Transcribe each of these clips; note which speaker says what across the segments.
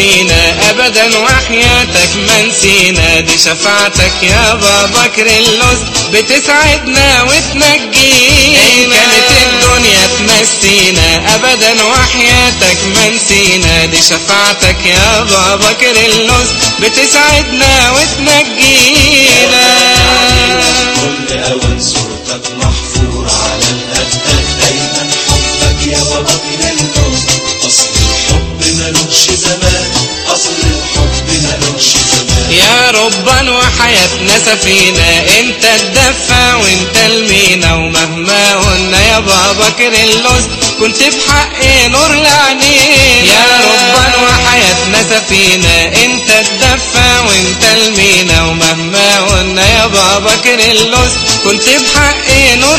Speaker 1: فينا ابدا وحياتك ما نسينا دي شفاعتك يا بابا كريلوس بتسعدنا وتنجينا إن كانت الدنيا تنسينا ابدا وحياتك ما نسينا دي شفاعتك يا بابا كريلوس بتسعدنا وتنجينا
Speaker 2: كل أوان صورتك محفورة على الأبدان دايما حبك يا بابا كريلوس أصل الحب ملوش زمان أصل الحب ملوش زمان
Speaker 1: يا ربا وحياتنا سفينة انت الدفة وانت المينا ومهما قلنا يا بابا كريلوس كنت بحق نور لعنين يا ربا وحياتنا سفينة انت الدفة وانت المينا ومهما قلنا يا بابا كريلوس كنت بحق نور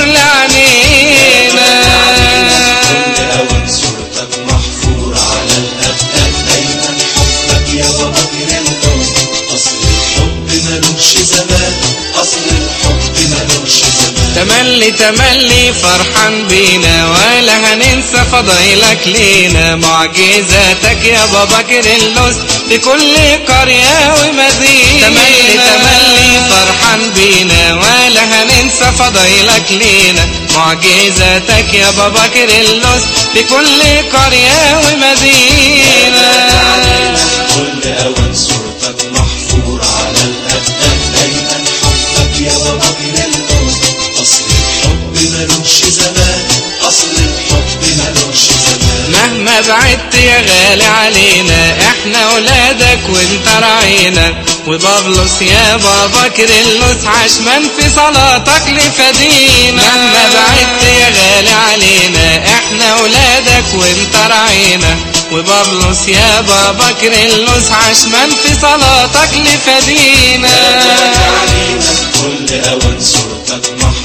Speaker 1: لعنينا
Speaker 2: كل أوان صورتك محفورة على الأبدان دايما حبك يا بابا كريلوس أصل الحب ملوش زمان أصل الحب ملوش زمان
Speaker 1: تملي تملي فرحان بينا ولا هننسى فضايلك لينا معجزاتك يا بابا كريلوس في كل قرية ومدينة تملي تملي فرحان بينا ولا هننسى فضايلك لينا معجزاتك يا بابا كريلوس في كل قرية ومدينة
Speaker 2: كل أوان صورتك محفورة على الأبدان دايما حبك يا بابا كريلوس أصل الحب ملوش زمان أصل الحب ملوش زمان
Speaker 1: مهما بعدت يا غالي علينا احنا ولادك وانت راعينا وبابلوس يا بابا كريلوس عشمان في صلاتك لفدينا مهما بعدت يا غالي علينا احنا ولادك وانت راعينا وبابلوس يا بابا كريلوس عشمان في صلاتك لفدينا
Speaker 2: علينا كل أوان صورتك محفورة